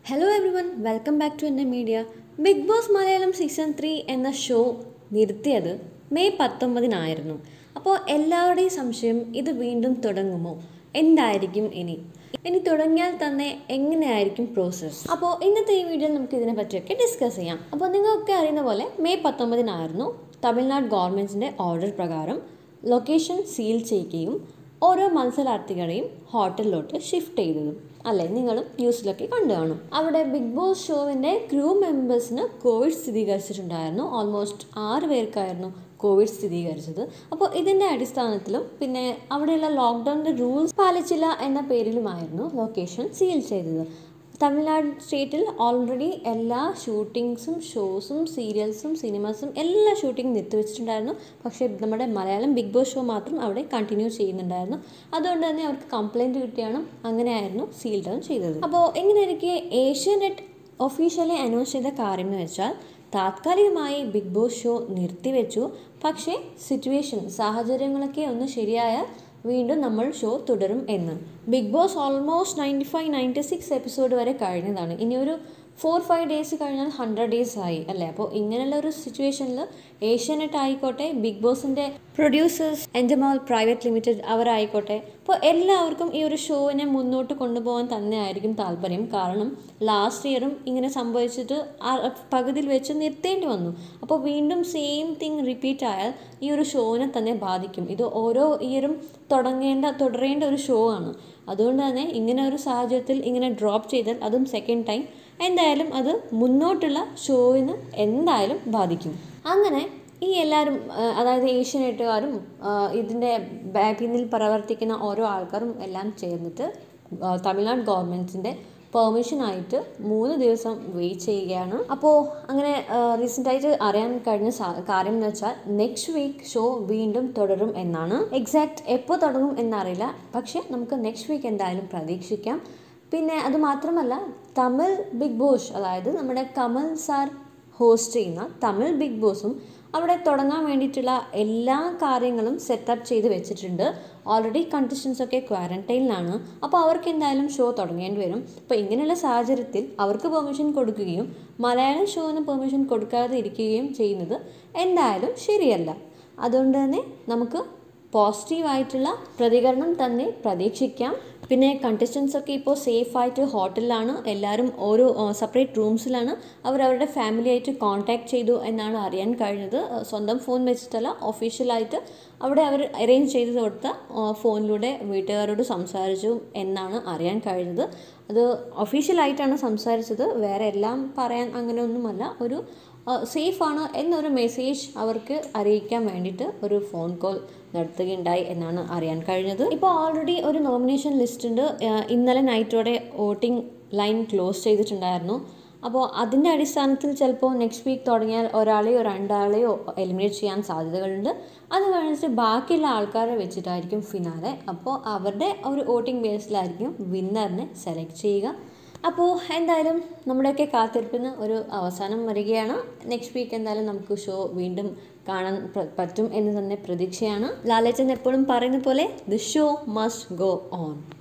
hello everyone welcome back to എൻ്റെ media Bigg Boss Malayalam season three എന്ന show നിർത്തിയത് May പത്തൊമ്പതിനായിരുന്നു അപ്പോൾ എല്ലാവരുടെയും സംശയം ഇത് വീണ്ടും തുടങ്ങുമോ എന്തായിരിക്കും ഇനി ഇനി തുടങ്ങിയാൽ തന്നെ എങ്ങനെയായിരിക്കും പ്രോസസ്സ് അപ്പോൾ ഇന്നത്തെ ഈ വീഡിയോയിൽ നമുക്ക് ഇതിനെ പറ്റിയൊക്കെ ഡിസ്കസ് ചെയ്യാം അപ്പോൾ നിങ്ങൾക്കൊക്കെ അറിയുന്ന പോലെ മെയ് പത്തൊമ്പതിനായിരുന്നു തമിഴ്നാട് ഗവൺമെൻറ്റിൻ്റെ ഓർഡർ പ്രകാരം ലൊക്കേഷൻ സീൽ ചെയ്യുകയും ഓരോ മത്സരാർത്ഥികളെയും ഹോട്ടലിലോട്ട് ഷിഫ്റ്റ് ചെയ്തതും അല്ലേ നിങ്ങളും ന്യൂസിലൊക്കെ കണ്ടു കാണും അവിടെ ബിഗ് ബോസ് ഷോവിൻ്റെ ക്രൂ മെമ്പേഴ്സിന് കോവിഡ് സ്ഥിരീകരിച്ചിട്ടുണ്ടായിരുന്നു ഓൾമോസ്റ്റ് ആറ് പേർക്കായിരുന്നു കോവിഡ് സ്ഥിരീകരിച്ചത് അപ്പോൾ ഇതിൻ്റെ അടിസ്ഥാനത്തിലും പിന്നെ അവിടെയുള്ള ലോക്ക്ഡൗണിൻ്റെ റൂൾസ് പാലിച്ചില്ല എന്ന പേരിലുമായിരുന്നു ലൊക്കേഷൻ സീൽ ചെയ്തത് തമിഴ്നാട് സ്റ്റേറ്റിൽ ഓൾറെഡി എല്ലാ ഷൂട്ടിങ്സും ഷോസും സീരിയൽസും സിനിമസും എല്ലാ ഷൂട്ടിംഗ് നിർത്തിവെച്ചിട്ടുണ്ടായിരുന്നു പക്ഷേ നമ്മുടെ മലയാളം ബിഗ് ബോസ് ഷോ മാത്രം അവിടെ കണ്ടിന്യൂ ചെയ്യുന്നുണ്ടായിരുന്നു അതുകൊണ്ട് തന്നെ അവർക്ക് കംപ്ലൈൻറ്റ് കിട്ടിയാണ് അങ്ങനെയായിരുന്നു സീൽ ഡൗൺ ചെയ്തത് അപ്പോൾ എങ്ങനെയായിരിക്കെ ഏഷ്യാനെറ്റ് ഒഫീഷ്യലി അനൗൺസ് ചെയ്ത കാര്യം എന്ന് വെച്ചാൽ താത്കാലികമായി ബിഗ് ബോസ് ഷോ നിർത്തിവെച്ചു പക്ഷേ സിറ്റുവേഷൻ സാഹചര്യങ്ങളൊക്കെ ഒന്ന് ശരിയായാൽ വീണ്ടും നമ്മൾ ഷോ തുടരും എന്ന് Bigg Boss almost ninety five ninety six episode വരെ കഴിഞ്ഞതാണ് ഇനി ഒരു ഫോർ ഫൈവ് ഡേയ്സ് കഴിഞ്ഞാൽ ഹൺഡ്രഡ് ഡേയ്സ് ആയി അല്ലേ അപ്പോൾ ഇങ്ങനെയുള്ള ഒരു സിറ്റുവേഷനിൽ ഏഷ്യാനെറ്റ് ആയിക്കോട്ടെ ബിഗ് ബോസിൻ്റെ പ്രൊഡ്യൂസേഴ്സ് എൻഡമാൾ പ്രൈവറ്റ് ലിമിറ്റഡ് അവരായിക്കോട്ടെ അപ്പോൾ എല്ലാവർക്കും ഈ ഒരു ഷോവിനെ മുന്നോട്ട് കൊണ്ടുപോകാൻ തന്നെയായിരിക്കും താല്പര്യം കാരണം ലാസ്റ്റ് ഇയറും ഇങ്ങനെ സംഭവിച്ചിട്ട് ആ പകുതിയിൽ വെച്ച് നിർത്തേണ്ടി വന്നു അപ്പോൾ വീണ്ടും സെയിം തിങ് റിപ്പീറ്റ് ആയാൽ ഈ ഒരു ഷോവിനെ തന്നെ ബാധിക്കും ഇത് ഓരോ ഇയറും തുടങ്ങേണ്ട തുടരേണ്ട ഒരു ഷോ ആണ് അതുകൊണ്ട് തന്നെ ഇങ്ങനെ ഒരു സാഹചര്യത്തിൽ ഇങ്ങനെ ഡ്രോപ്പ് ചെയ്താൽ അതും സെക്കൻഡ് ടൈം എന്തായാലും അത് മുന്നോട്ടുള്ള ഷോവിന് എന്തായാലും ബാധിക്കും അങ്ങനെ ഈ എല്ലാവരും അതായത് ഏഷ്യനെറ്റുകാരും ഇതിൻ്റെ പിന്നിൽ പ്രവർത്തിക്കുന്ന ഓരോ ആൾക്കാരും എല്ലാം ചേർന്നിട്ട് തമിഴ്നാട് ഗവൺമെൻറ്റിൻ്റെ പെർമിഷനായിട്ട് മൂന്ന് ദിവസം വെയിറ്റ് ചെയ്യുകയാണ് അപ്പോൾ അങ്ങനെ റീസെൻ്റായിട്ട് അറിയാൻ കഴിഞ്ഞ കാര്യം എന്ന് വെച്ചാൽ നെക്സ്റ്റ് വീക്ക് ഷോ വീണ്ടും തുടരും എന്നാണ് എക്സാക്ട് എപ്പോൾ തുടങ്ങും എന്നറിയില്ല പക്ഷേ നമുക്ക് നെക്സ്റ്റ് വീക്ക് എന്തായാലും പ്രതീക്ഷിക്കാം പിന്നെ അത് മാത്രമല്ല തമിഴ് ബിഗ് ബോസ് അതായത് നമ്മുടെ കമൽ സാർ ഹോസ്റ്റ് ചെയ്യുന്ന തമിഴ് ബിഗ് ബോസും അവിടെ തുടങ്ങാൻ വേണ്ടിയിട്ടുള്ള എല്ലാ കാര്യങ്ങളും സെറ്റപ്പ് ചെയ്ത് വെച്ചിട്ടുണ്ട് ഓൾറെഡി കണ്ടസ്റ്റൻസ് ഒക്കെ ക്വാറന്റൈനിലാണ് അപ്പോൾ അവർക്ക് എന്തായാലും ഷോ തുടങ്ങേണ്ടി വരും അപ്പോൾ ഇങ്ങനെയുള്ള സാഹചര്യത്തിൽ അവർക്ക് പെർമിഷൻ കൊടുക്കുകയും മലയാളം ഷോവിന് പെർമിഷൻ കൊടുക്കാതെ ഇരിക്കുകയും ചെയ്യുന്നത് എന്തായാലും ശരിയല്ല അതുകൊണ്ട് തന്നെ നമുക്ക് പോസിറ്റീവായിട്ടുള്ള പ്രതികരണം തന്നെ പ്രതീക്ഷിക്കാം പിന്നെ കണ്ടസ്റ്റൻസ് ഒക്കെ ഇപ്പോൾ സേഫ് ആയിട്ട് ഹോട്ടലിലാണ് എല്ലാവരും ഓരോ സെപ്പറേറ്റ് റൂംസിലാണ് അവർ അവരുടെ ഫാമിലി ആയിട്ട് കോൺടാക്ട് ചെയ്തു എന്നാണ് അറിയാൻ കഴിഞ്ഞത് സ്വന്തം ഫോൺ വെച്ചിട്ടല്ല ഒഫീഷ്യലായിട്ട് അവിടെ അവർ അറേഞ്ച് ചെയ്ത് കൊടുത്ത ഫോണിലൂടെ വീട്ടുകാരോട് സംസാരിച്ചു എന്നാണ് അറിയാൻ കഴിഞ്ഞത് അത് ഒഫീഷ്യലായിട്ടാണ് സംസാരിച്ചത് വേറെ എല്ലാം പറയാൻ അങ്ങനെയൊന്നുമല്ല ഒരു സേഫാണ് എന്നൊരു മെസ്സേജ് അവർക്ക് അറിയിക്കാൻ വേണ്ടിയിട്ട് ഒരു ഫോൺ കോൾ നടത്തുകയുണ്ടായി എന്നാണ് അറിയാൻ കഴിഞ്ഞത് ഇപ്പോൾ ഓൾറെഡി ഒരു നോമിനേഷൻ ലിസ്റ്റ് ഉണ്ട് ഇന്നലെ നൈറ്റോടെ വോട്ടിംഗ് ലൈൻ ക്ലോസ് ചെയ്തിട്ടുണ്ടായിരുന്നു അപ്പോൾ അതിൻ്റെ അടിസ്ഥാനത്തിൽ ചിലപ്പോൾ നെക്സ്റ്റ് വീക്ക് തുടങ്ങിയാൽ ഒരാളെയോ രണ്ടാളെയോ എലിമിനേറ്റ് ചെയ്യാൻ സാധ്യതകളുണ്ട് അത് കഴിഞ്ഞിട്ട് ബാക്കിയുള്ള ആൾക്കാരെ വെച്ചിട്ടായിരിക്കും ഫിനാലെ അപ്പോൾ അവരുടെ ഒരു വോട്ടിംഗ് ബേസിലായിരിക്കും വിന്നറിനെ സെലക്ട് ചെയ്യുക അപ്പോൾ എന്തായാലും നമ്മുടെയൊക്കെ കാത്തിരിപ്പിന് ഒരു അവസാനം വരികയാണ് നെക്സ്റ്റ് വീക്ക് എന്തായാലും നമുക്ക് ഷോ വീണ്ടും കാണാൻ പറ്റും എന്ന് തന്നെ പ്രതീക്ഷയാണ് ലാലേച്ചൻ എപ്പോഴും പറയുന്ന പോലെ the show must go on